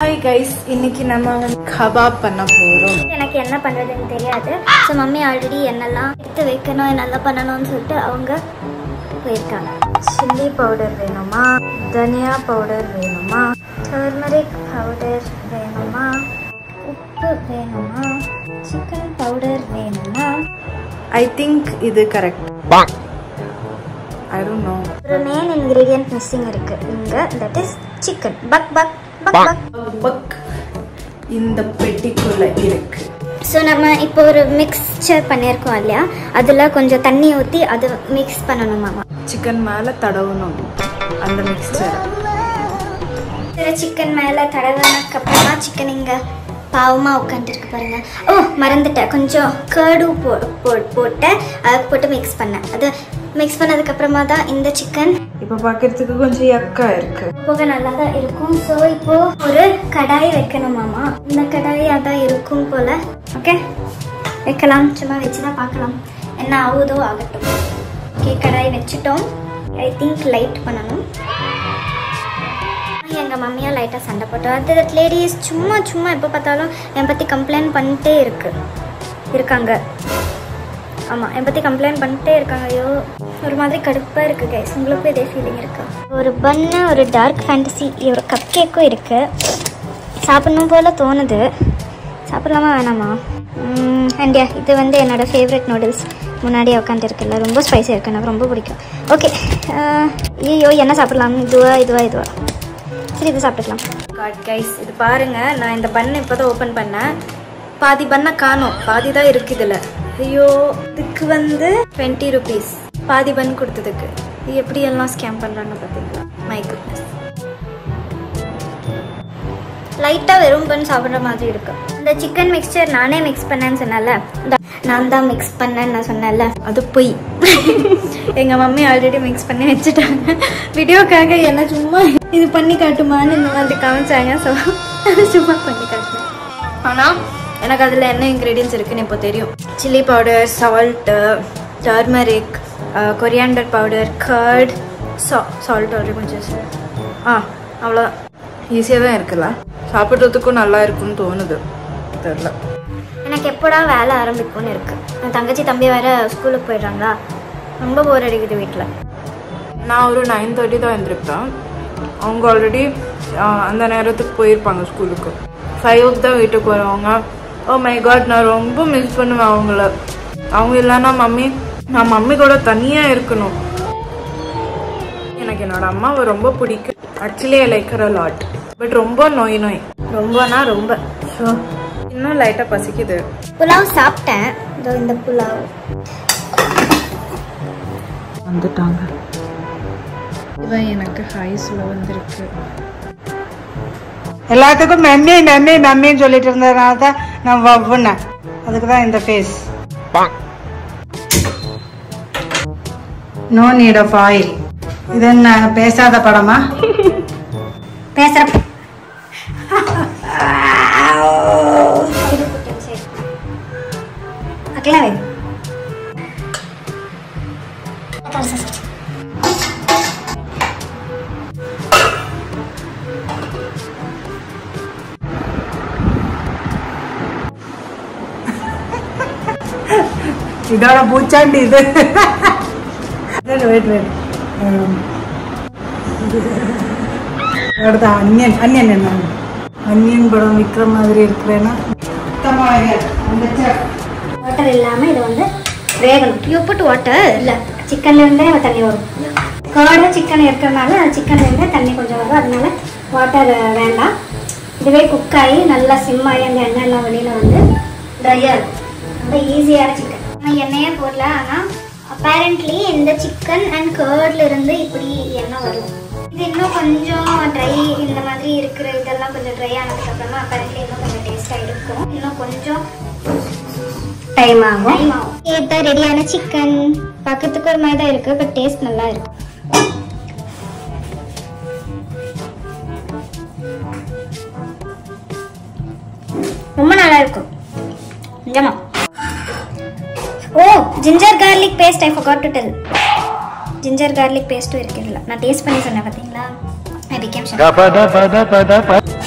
hi guys இன்னைக்கு நம்ம வந்து கபாப் பண்ண போறோம் எனக்கு என்ன பண்ணுறதுன்னு தெரியாது ஸோ மம்மி ஆல்ரெடி என்னெல்லாம் எடுத்து வைக்கணும் என்னெல்லாம் பண்ணணும்னு சொல்லிட்டு அவங்க போயிருக்காங்க சில்லி பவுடர் வேணுமா தனியா பவுடர் வேணுமா டர்மரிக் பவுடர் வேணுமா உப்பு வேணுமா சிக்கன் பவுடர் வேணுமா ஐ திங்க் இது கரெக்ட் ஐ டோன்ட் நோ ஒரு மெயின் இன்க்ரீடியன்ட் மிஸ்ஸிங் இருக்கு இங்க தட் இஸ் சிக்கன் பக் பக் பக் பக் பக் இந்த பெட்டிக்குள்ள இருக்கு ஸோ நம்ம இப்போ ஒரு மிக்ஸ்சர் பண்ணியிருக்கோம் இல்லையா அதில் கொஞ்சம் தண்ணி ஊற்றி அது மிக்ஸ் பண்ணணுமாமா சிக்கன் மேல தடவணும் அந்த மிக்சர் சிக்கன் மேலே தடவினதுக்கு அப்புறமா சிக்கன் இங்கே பாவமாக உட்காந்துருக்கு பாருங்க ஓ மறந்துட்டேன் கொஞ்சம் கேர்டு போ போ- போட்டேன் அதை போட்டு மிக்ஸ் பண்ணேன் அது மிக்ஸ் பண்ணதுக்கப்புறமா தான் இந்த சிக்கன் இப்ப பாக்குறதுக்கு கொஞ்சம் யக்கா இருக்கு போக நல்லா தான் இருக்கும் ஸோ இப்போ ஒரு கடாய் வைக்கணுமாமா இந்த கடாய் அதான் இருக்கும் போல ஓகே வைக்கலாம் சும்மா வச்சு தான் பார்க்கலாம் என்ன ஆகுதோ ஆகட்டும் ஓகே கடாய் வச்சுட்டோம் ஐ திங்க் லைட் பண்ணணும் எங்கள் மம்மியாக லைட்டாக சண்டை போட்டோம் அது தட் லேடிஸ் சும்மா சும்மா எப்போ பார்த்தாலும் என் பற்றி கம்ப்ளைண்ட் பண்ணிட்டே இருக்கு இருக்காங்க ஆமாம் என் பற்றி கம்ப்ளைண்ட் பண்ணிட்டே இருக்காங்க ஐயோ ஒரு மாதிரி கடுப்பாக இருக்குது கைஸ் உங்களுக்கும் இதே ஃபீலிங் இருக்கு ஒரு பன்னு ஒரு டார்க் ஃபேண்டசி ஒரு கப் கேக்கும் இருக்குது சாப்பிடணும் போல் தோணுது சாப்பிடலாமா வேணாமா அண்டியா இது வந்து என்னோட ஃபேவரட் நூடுல்ஸ் முன்னாடியே உட்காந்துருக்குல்ல ரொம்ப ஸ்பைஸியாக இருக்கு எனக்கு ரொம்ப பிடிக்கும் ஓகே ஐயோ என்ன சாப்பிடலாம் இதுவா இதுவா இதுவா சரி இது சாப்பிட்டுக்கலாம் காட் கைஸ் இது பாருங்க நான் இந்த பண்ணை இப்போ தான் ஓப்பன் பண்ணேன் பாதி பண்ணை காணோம் பாதி தான் இருக்கு இதில் ஐயோ இதுக்கு வந்து டுவெண்ட்டி ருபீஸ் பாதி பன் கொடுத்ததுக்கு இது எப்படி எல்லாம் ஸ்கேம் பண்ணுறாங்க பார்த்தீங்களா மை குட்னஸ் லைட்டாக வெறும் பன் சாப்பிட்ற மாதிரி இருக்கு இந்த சிக்கன் மிக்சர் நானே மிக்ஸ் பண்ணேன்னு சொன்னேன்ல இந்த- நான் தான் மிக்ஸ் பண்ணேன்னு நான் சொன்னேன்ல அது பொய் எங்க மம்மி ஆல்ரெடி மிக்ஸ் பண்ணி வச்சுட்டாங்க வீடியோக்காக என்ன சும்மா இது பண்ணி காட்டுமான்னு இந்த மாதிரி காமிச்சாங்க ஸோ சும்மா பண்ணி காட்டினேன் ஆனால் எனக்கு அதில் என்ன இன்க்ரீடியன்ஸ் இருக்குன்னு இப்போ தெரியும் chilli powder salt turmeric coriander powder curd சா சால்ட் ஆல்ரெடி கொஞ்சம் ஆ அவ்வளோதான் ஈஸியா தான் இருக்குல்ல சாப்பிடுறதுக்கும் நல்லா இருக்கும்னு தோணுது தெரியல எனக்கு எப்போடா வேலை ஆரம்பிக்கும்னு இருக்கு என் தங்கச்சி தம்பி வேற ஸ்கூலுக்கு போயிடுறாங்களா ரொம்ப போர் அடிக்குது வீட்டில் நான் ஒரு நைன் தேர்ட்டி தான் எழுந்திருப்பேன் அவங்க ஆல்ரெடி அந்த நேரத்துக்கு போயிருப்பாங்க ஸ்கூலுக்கு ஃபைவுக்கு தான் வீட்டுக்கு வருவாங்க ஓ மை காட் நான் ரொம்ப மிஸ் பண்ணுவேன் அவங்கள அவங்க இல்லைன்னா மம்மி நான் மம்மி கூட தனியாக இருக்கணும் எனக்கு என்னோட அம்மாவை ரொம்ப பிடிக்கும் actually I like a lot but ரொம்ப நோய் நோய் ரொம்பனா ரொம்ப ஸோ இன்னும் லைட்டாக பசிக்குது புலாவ் சாப்பிட்டேன் இதோ இந்த புலாவ் வந்துட்டாங்க இவன் எனக்கு ஹைஸில் வந்திருக்கு எல்லாத்துக்கும் மம்மி மம்மி மம்மின்னு சொல்லிட்டு இருந்ததுனால தான் நான் வவ்வுனேன் அதுக்கு தான் இந்த face no need of oil இது என்ன பேசாத படமா பேசுற அக்கெல்லாம் வேணும் இதோட பூச்சாண்டி இது வெயிட் வெயிட் அடுத்த அன்னியன் அன்னியன் என்ன அன்னியன் படம் விற்கிற மாதிரி இருக்கிறேன்னா வாட்டர் இல்லாமல் இது வந்து வேகணும் யூ புட் வாட்டர் இல்லை சிக்கன்லேருந்தே தண்ணி வரும் காடு சிக்கன் இருக்கிறனால சிக்கன்லேருந்தே தண்ணி கொஞ்சம் வரும் அதனால வாட்டர் வேண்டாம் இதுவே குக் ஆகி நல்லா சிம் ஆகி அந்த எண்ணெய்லாம் வெளியில் வந்து ட்ரையாக இருக்கும் ரொம்ப ஈஸியான சிக்கன் நான் எண்ணெயே போடல ஆனால் அப்பேரண்ட்லி இந்த சிக்கன் அண்ட் கேர்ட்ல இருந்து இப்படி எண்ணெய் வரும் இது இன்னும் கொஞ்சம் ட்ரை இந்த மாதிரி இருக்கிற இதெல்லாம் கொஞ்சம் ட்ரை ஆனதுக்கப்புறமா அப்பேரண்ட்லி இன்னும் கொஞ்சம் டேஸ்ட்டாக இருக்கும் இன்னும் கொஞ்சம் டைம் ஆகும் டைம் ஆகும் இதுதான் ரெடியான சிக்கன் பார்க்கறதுக்கு ஒரு மாதிரி தான் இருக்கு பட் டேஸ்ட் நல்லா இருக்கு ரொம்ப நல்லா இருக்கும் நிஜமா oh ginger garlic paste I forgot to tell ginger garlic பேஸ்ட்டும் இருக்கு இதுல நான் டேஸ்ட் பண்ணி சொன்னேன் பாத்தீங்களா ஐ பிகேம் ஷூர்